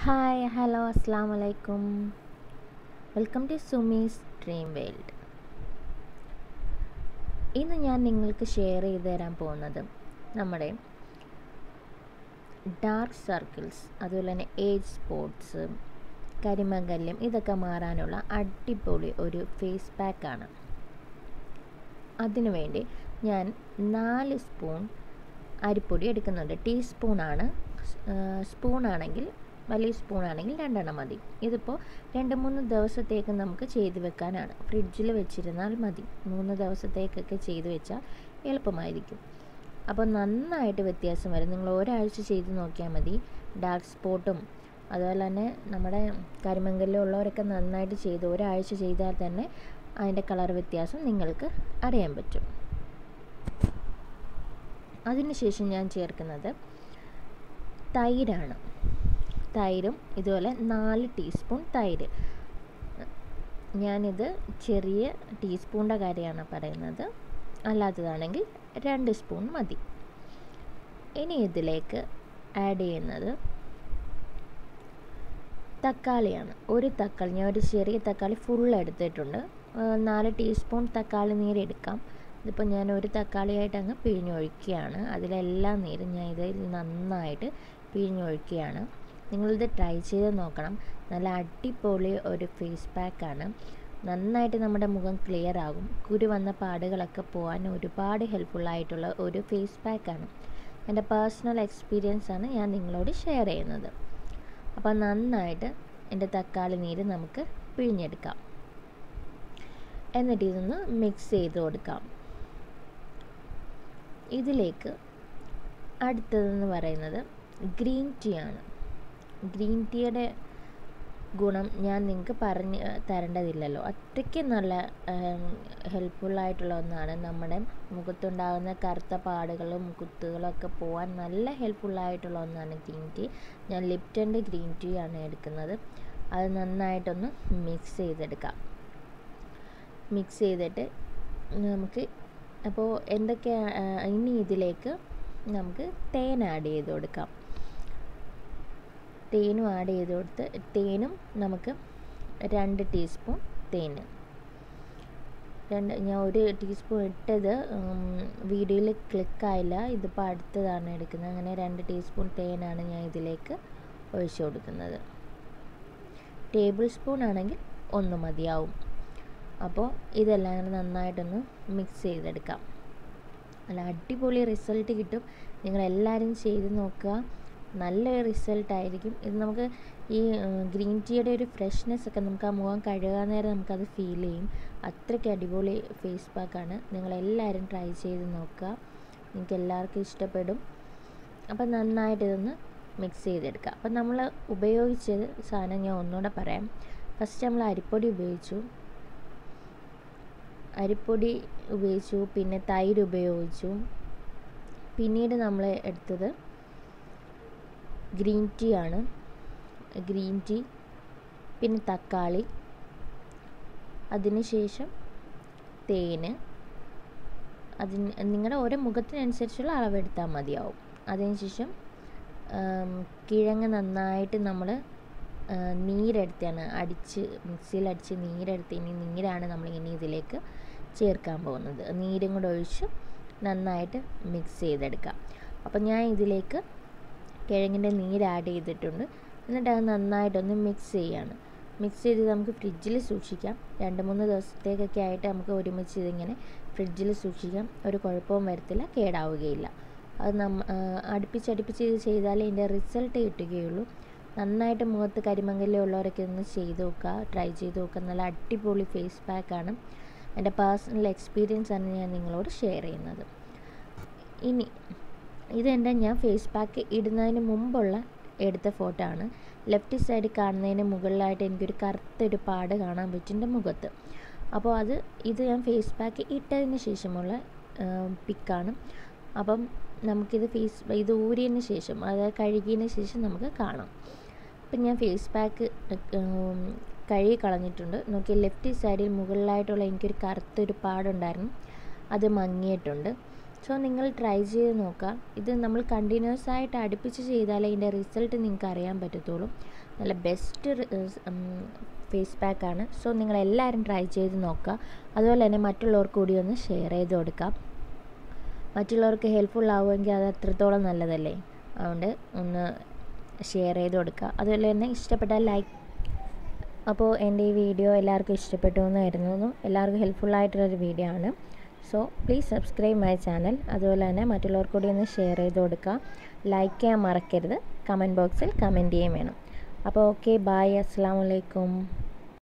hi hello അസ്സാം വലൈക്കും welcome to Sumi's dream world ഇന്ന് ഞാൻ നിങ്ങൾക്ക് ഷെയർ ചെയ്ത് തരാൻ പോകുന്നത് നമ്മുടെ ഡാർക്ക് സർക്കിൾസ് അതുപോലെ തന്നെ ഏജ് സ്പോട്സ് കരിമംഗല്യം ഇതൊക്കെ മാറാനുള്ള അടിപൊളി ഒരു ഫേസ് പാക്കാണ് അതിനുവേണ്ടി ഞാൻ നാല് സ്പൂൺ അരിപ്പൊടി എടുക്കുന്നുണ്ട് ടീസ്പൂണാണ് സ്പൂണാണെങ്കിൽ വലിയ സ്പൂണാണെങ്കിൽ രണ്ടെണ്ണം മതി ഇതിപ്പോൾ രണ്ട് മൂന്ന് ദിവസത്തേക്ക് നമുക്ക് ചെയ്ത് വെക്കാനാണ് ഫ്രിഡ്ജിൽ വെച്ചിരുന്നാൽ മതി മൂന്ന് ദിവസത്തേക്കൊക്കെ ചെയ്ത് വെച്ചാൽ എളുപ്പമായിരിക്കും അപ്പോൾ നന്നായിട്ട് വ്യത്യാസം വരും നിങ്ങൾ ഒരാഴ്ച ചെയ്ത് നോക്കിയാൽ മതി ഡാർക്ക് സ്പോട്ടും അതുപോലെ തന്നെ നമ്മുടെ കരിമങ്കലിൽ ഉള്ളവരൊക്കെ നന്നായിട്ട് ചെയ്ത് ഒരാഴ്ച ചെയ്താൽ തന്നെ അതിൻ്റെ കളർ വ്യത്യാസം നിങ്ങൾക്ക് അറിയാൻ പറ്റും അതിനുശേഷം ഞാൻ ചേർക്കുന്നത് തൈരാണ് തൈരും ഇതുപോലെ നാല് ടീസ്പൂൺ തൈര് ഞാനിത് ചെറിയ ടീസ്പൂണിൻ്റെ കാര്യമാണ് പറയുന്നത് അല്ലാത്തതാണെങ്കിൽ രണ്ട് സ്പൂൺ മതി ഇനി ഇതിലേക്ക് ആഡ് ചെയ്യുന്നത് തക്കാളിയാണ് ഒരു തക്കാളി ഞാൻ ഒരു ചെറിയ തക്കാളി ഫുൾ എടുത്തിട്ടുണ്ട് നാല് ടീസ്പൂൺ തക്കാളി നീര് എടുക്കാം ഇതിപ്പോൾ ഞാൻ ഒരു തക്കാളിയായിട്ട് അങ്ങ് പിഴിഞ്ഞൊഴിക്കുകയാണ് അതിലെല്ലാ നീരും ഞാൻ ഇതിൽ നന്നായിട്ട് പിഴിഞ്ഞൊഴിക്കുകയാണ് നിങ്ങളിത് ട്രൈ ചെയ്ത് നോക്കണം നല്ല അടിപൊളി ഒരു ഫേസ് പാക്കാണ് നന്നായിട്ട് നമ്മുടെ മുഖം ക്ലിയർ ആകും കുരു വന്ന പാടുകളൊക്കെ പോകാൻ ഒരുപാട് ഹെൽപ്ഫുള്ളായിട്ടുള്ള ഒരു ഫേസ് പാക്കാണ് എൻ്റെ പേഴ്സണൽ എക്സ്പീരിയൻസ് ആണ് ഞാൻ നിങ്ങളോട് ഷെയർ ചെയ്യുന്നത് അപ്പോൾ നന്നായിട്ട് എൻ്റെ തക്കാളി നീര് നമുക്ക് പിഴിഞ്ഞെടുക്കാം എന്നിട്ട് ഇതൊന്ന് മിക്സ് ചെയ്ത് കൊടുക്കാം ഇതിലേക്ക് അടുത്തതെന്ന് പറയുന്നത് ഗ്രീൻ ടീ ആണ് ഗ്രീൻ ടീയുടെ ഗുണം ഞാൻ നിങ്ങൾക്ക് പറഞ്ഞ് തരേണ്ടതില്ലല്ലോ അത്രയ്ക്ക് നല്ല ഹെൽപ്ഫുള്ളായിട്ടുള്ള ഒന്നാണ് നമ്മുടെ മുഖത്തുണ്ടാകുന്ന കറുത്ത പാടുകളും കുത്തുകളും ഒക്കെ പോകാൻ നല്ല ഹെൽപ്ഫുള്ളായിട്ടുള്ള ഒന്നാണ് ഗ്രീൻ ടീ ഞാൻ ലിപ്റ്റൻ്റെ ഗ്രീൻ ടീ ആണ് എടുക്കുന്നത് അത് നന്നായിട്ടൊന്ന് മിക്സ് ചെയ്തെടുക്കാം മിക്സ് ചെയ്തിട്ട് നമുക്ക് അപ്പോൾ എന്തൊക്കെയാണ് ഇനി ഇതിലേക്ക് നമുക്ക് തേൻ ആഡ് ചെയ്ത് കൊടുക്കാം തേനും ആഡ് ചെയ്ത് കൊടുത്ത് തേനും നമുക്ക് രണ്ട് ടീസ്പൂൺ തേന് രണ്ട് ഞാൻ ഒരു ടീസ്പൂൺ ഇട്ടത് വീഡിയോയിൽ ക്ലിക്കായില്ല ഇതിപ്പോൾ അടുത്തതാണ് എടുക്കുന്നത് അങ്ങനെ രണ്ട് ടീസ്പൂൺ തേനാണ് ഞാൻ ഇതിലേക്ക് ഒഴിച്ചു കൊടുക്കുന്നത് ടേബിൾ സ്പൂൺ ആണെങ്കിൽ ഒന്ന് മതിയാവും അപ്പോൾ ഇതെല്ലാം അങ്ങനെ നന്നായിട്ടൊന്ന് മിക്സ് ചെയ്തെടുക്കാം നല്ല അടിപൊളി റിസൾട്ട് കിട്ടും നിങ്ങളെല്ലാവരും ചെയ്ത് നോക്കുക നല്ല റിസൾട്ടായിരിക്കും ഇത് നമുക്ക് ഈ ഗ്രീൻ ടീയുടെ ഒരു ഫ്രഷ്നെസ് ഒക്കെ നമുക്ക് ആ മുഖം കഴുകാൻ നേരം നമുക്കത് ഫീൽ ചെയ്യും അത്രയ്ക്ക് അടിപൊളി ഫേസ് പാക്കാണ് നിങ്ങളെല്ലാവരും ട്രൈ ചെയ്ത് നോക്കുക നിങ്ങൾക്ക് എല്ലാവർക്കും ഇഷ്ടപ്പെടും അപ്പം നന്നായിട്ട് ഇതൊന്ന് മിക്സ് ചെയ്തെടുക്കുക അപ്പം നമ്മൾ ഉപയോഗിച്ചത് സാധനം ഞാൻ ഒന്നുകൂടെ പറയാം ഫസ്റ്റ് നമ്മൾ അരിപ്പൊടി ഉപയോഗിച്ചു അരിപ്പൊടി ഉപയോഗിച്ചു പിന്നെ തൈര് ഉപയോഗിച്ചു പിന്നീട് നമ്മൾ എടുത്തത് ഗ്രീൻ ടീ ആണ് ഗ്രീൻ ടീ പിന്നെ തക്കാളി അതിനുശേഷം തേന് അതിന് നിങ്ങളുടെ ഓരോ മുഖത്തിനനുസരിച്ചുള്ള അളവെടുത്താൽ മതിയാവും അതിനുശേഷം കിഴങ്ങ് നന്നായിട്ട് നമ്മൾ നീരെടുത്താണ് അടിച്ച് മിക്സിയിൽ അടിച്ച് നീരെടുത്ത് ഇനി നീരാണ് നമ്മൾ ഇനി ഇതിലേക്ക് ചേർക്കാൻ പോകുന്നത് നീരും കൂടെ ഒഴിച്ച് നന്നായിട്ട് മിക്സ് ചെയ്തെടുക്കാം അപ്പം ഞാൻ ഇതിലേക്ക് കിഴങ്ങിൻ്റെ നീര് ആഡ് ചെയ്തിട്ടുണ്ട് എന്നിട്ട് അത് നന്നായിട്ടൊന്ന് മിക്സ് ചെയ്യാണ് മിക്സ് ചെയ്ത് നമുക്ക് ഫ്രിഡ്ജിൽ സൂക്ഷിക്കാം രണ്ട് മൂന്ന് ദിവസത്തേക്കൊക്കെ ആയിട്ട് നമുക്ക് ഒരുമിച്ച് ഇതിങ്ങനെ ഫ്രിഡ്ജിൽ സൂക്ഷിക്കാം ഒരു കുഴപ്പവും വരത്തില്ല കേടാവുകയില്ല അത് നമ്മ അടുപ്പിച്ചടുപ്പിച്ച് ഇത് ചെയ്താലേ ഇതിൻ്റെ റിസൾട്ട് കിട്ടുകയുള്ളൂ നന്നായിട്ട് മുഖത്ത് കരിമങ്കല്യം ഉള്ളവരൊക്കെ ഒന്ന് ചെയ്ത് നോക്കുക ട്രൈ ചെയ്ത് നോക്കുക നല്ല അടിപൊളി ഫേസ് പാക്കാണ് എൻ്റെ പേഴ്സണൽ എക്സ്പീരിയൻസ് ആണ് ഞാൻ നിങ്ങളോട് ഷെയർ ചെയ്യുന്നത് ഇനി ഇതെൻ്റെ ഞാൻ ഫേസ് പാക്ക് ഇടുന്നതിന് മുമ്പുള്ള എടുത്ത ഫോട്ടോ ആണ് ലെഫ്റ്റ് സൈഡ് കാണുന്നതിന് മുകളിലായിട്ട് എനിക്കൊരു കറുത്തൊരു പാട് കാണാൻ പറ്റും എൻ്റെ മുഖത്ത് അപ്പോൾ അത് ഇത് ഞാൻ ഫേസ് പാക്ക് ഇട്ടതിന് ശേഷമുള്ള പിക്കാണ് അപ്പം നമുക്കിത് ഫേസ് ഇത് ഊരിയതിന് ശേഷം അതായത് കഴുകിയതിന് ശേഷം നമുക്ക് കാണാം അപ്പം ഞാൻ ഫേസ് പാക്ക് കഴുകി കളഞ്ഞിട്ടുണ്ട് നോക്കി ലെഫ്റ്റ് സൈഡിൽ മുകളിലായിട്ടുള്ള എനിക്കൊരു കറുത്തൊരു പാടുണ്ടായിരുന്നു അത് മങ്ങിയിട്ടുണ്ട് സോ നിങ്ങൾ ട്രൈ ചെയ്ത് നോക്കുക ഇത് നമ്മൾ കണ്ടിന്യൂസ് ആയിട്ട് അടുപ്പിച്ച് ചെയ്താലേ ഇതിൻ്റെ റിസൾട്ട് നിങ്ങൾക്ക് അറിയാൻ പറ്റത്തുള്ളൂ നല്ല ബെസ്റ്റ് ഫേസ് പാക്കാണ് സോ നിങ്ങൾ എല്ലാവരും ട്രൈ ചെയ്ത് നോക്കുക അതുപോലെ തന്നെ മറ്റുള്ളവർക്ക് കൂടി ഒന്ന് ഷെയർ ചെയ്ത് കൊടുക്കാം മറ്റുള്ളവർക്ക് ഹെൽപ്ഫുൾ ആവുമെങ്കിൽ അത് അത്രത്തോളം നല്ലതല്ലേ അതുകൊണ്ട് ഒന്ന് ഷെയർ ചെയ്ത് കൊടുക്കുക അതുപോലെ തന്നെ ഇഷ്ടപ്പെട്ടാൽ ലൈക്ക് അപ്പോൾ എൻ്റെ ഈ വീഡിയോ എല്ലാവർക്കും ഇഷ്ടപ്പെട്ടു എന്ന് കരുതുന്നു എല്ലാവർക്കും ഹെൽപ്ഫുൾ ആയിട്ടുള്ളൊരു വീഡിയോ ആണ് so please subscribe my channel അതുപോലെ തന്നെ മറ്റുള്ളവർക്ക് കൂടി ഒന്ന് ഷെയർ ചെയ്ത് കൊടുക്കുക ലൈക്ക് ചെയ്യാൻ മറക്കരുത് കമൻറ്റ് ബോക്സിൽ കമൻറ്റ് ചെയ്യാൻ വേണം അപ്പോൾ ഓക്കെ ബായ് അസ്സാം വലൈക്കും